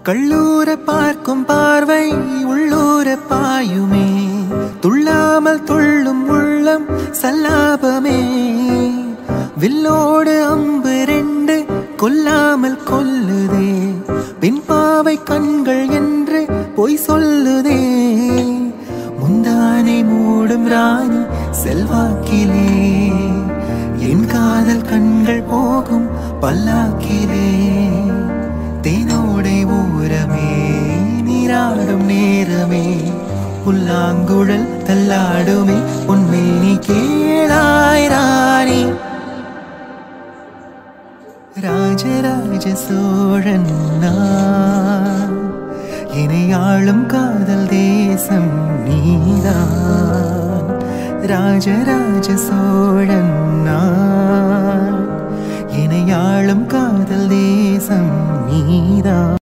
கள்ளூர பார்க்கும் பார்வை உள்ளூர பாயுமே துள்ளாமல் துள்ளும் உள்ளம் சல்லாபமே வில்லோடு அம்பு ரெண்டு கொல்லாமல் கொல்லுதே பின்பாவை கண்கள் என்று பொய் சொல்லுதே முந்தானை மூடும் ராணி செல்வாக்கிலே என் காதல் கண்கள் போகும் பல்லாக்கிலே தேனோடை ஊரமே நீராடும் நேரமே புல்லாங்குழல் தள்ளாடுமே உண்மை நீ கேளாய் ராணி ராஜராஜ சோழன் நான் என்னை ஆளும் காதல் தேசம் நீதான் ராஜராஜ சோழன் நான் என்னை ஆளும் காதல் தேசம் நீதான்